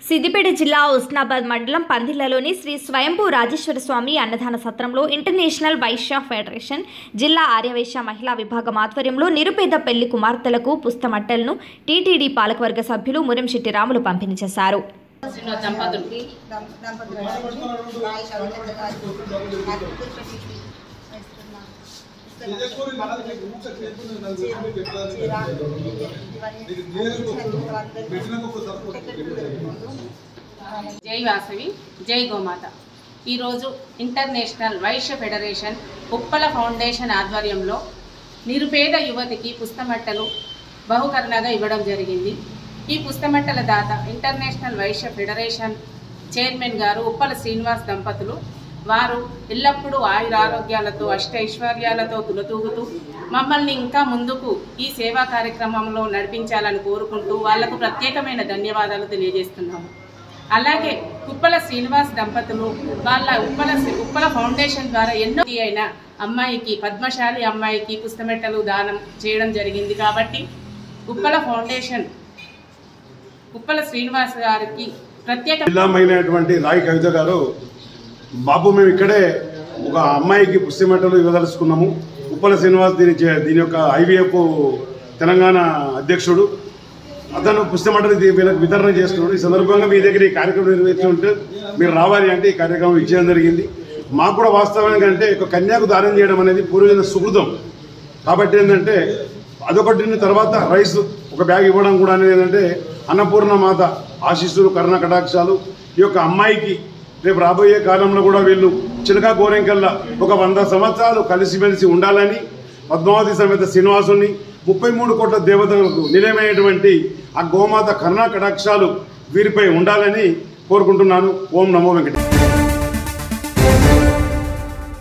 సిద్దిపేట జిల్లా ఉస్నాబాద్ మండలం పందిళ్లలోని శ్రీ స్వయంభూ రాజేశ్వర స్వామి అన్నదాన సత్రంలో ఇంటర్నేషనల్ వైశ్య ఫెడరేషన్ జిల్లా ఆర్యవైశ్య మహిళా విభాగం ఆధ్వర్యంలో నిరుపేద పెళ్లి కుమార్తెలకు పుస్తమట్టలను టీటీడీ పాలకవర్గ సభ్యులు మురంశెట్టి రాములు పంపిణీ చేశారు శ్రీనివాస దంపతులు జై వాసవి జై గోమాత ఈరోజు International Vaishya Federation Uppala Foundation ఆధ్వర్యంలో నిరుపేద యువతికి పుస్తమట్టలు బహుకరణగా ఇవ్వడం జరిగింది ఈ పుస్తమట్టల దాత ఇంటర్నేషనల్ వైశ్య ఫెడరేషన్ చైర్మన్ గారు ఉప్పల శ్రీనివాస్ దంపతులు వారు ఎల్లప్పుడూ ఆయురారోగ్యాలతో అష్టైశ్వర్యాలతో తులతూగుతూ మమ్మల్ని ఇంకా ముందుకు ఈ సేవా కార్యక్రమంలో నడిపించాలని కోరుకుంటూ వాళ్లకు ప్రత్యేకమైన ధన్యవాదాలు తెలియజేస్తున్నాము అలాగే ఉప్పల శ్రీనివాస్ దంపతులు వాళ్ళ ఉప్పల ఉప్పల ఫౌండేషన్ ద్వారా ఎన్నో అయిన అమ్మాయికి పద్మశాలి అమ్మాయికి పుస్తమెట్టలు దానం చేయడం జరిగింది కాబట్టి ఉప్పల ఫౌండేషన్ ఉప్పల శ్రీనివాస్ గారికి ప్రత్యేక జిల్లామైనటువంటి రాయి కవిత గారు బాబు మేము ఇక్కడే ఒక అమ్మాయికి పుష్టిమెట్టలు ఇవ్వదలుచుకున్నాము ఉప్పల శ్రీనివాస్ దీని చే- దీని యొక్క ఐవీఎఫ్ తెలంగాణ అధ్యక్షుడు అతను పుస్తమటలు వీళ్ళకి వితరణ చేస్తున్నాడు ఈ సందర్భంగా మీ దగ్గర ఈ కార్యక్రమం నిర్వహించుంటే మీరు రావాలి అంటే ఈ కార్యక్రమం ఇచ్చేయడం జరిగింది మాకు కూడా వాస్తవానికి అంటే ఒక కన్యాకు దానం చేయడం అనేది పూర్వజన సుకృతం కాబట్టి ఏంటంటే అదొకటి తర్వాత రైస్ ఒక బ్యాగ్ ఇవ్వడం కూడా అనేది ఏంటంటే అన్నపూర్ణ మాత ఆశీస్సులు కరుణ కటాక్షాలు ఈ యొక్క అమ్మాయికి రేపు రాబోయే కాలంలో కూడా వీళ్ళు చిలక గోరెంకల్లా ఒక వంద సంవత్సరాలు కలిసిమెలిసి ఉండాలని పద్మావతి సమేత శ్రీనివాసుని ముప్పై మూడు కోట్ల దేవతలకు నిలయమైనటువంటి ఆ గోమాత కరుణ కటాక్షాలు వీరిపై ఉండాలని కోరుకుంటున్నాను ఓం నమో వెంకట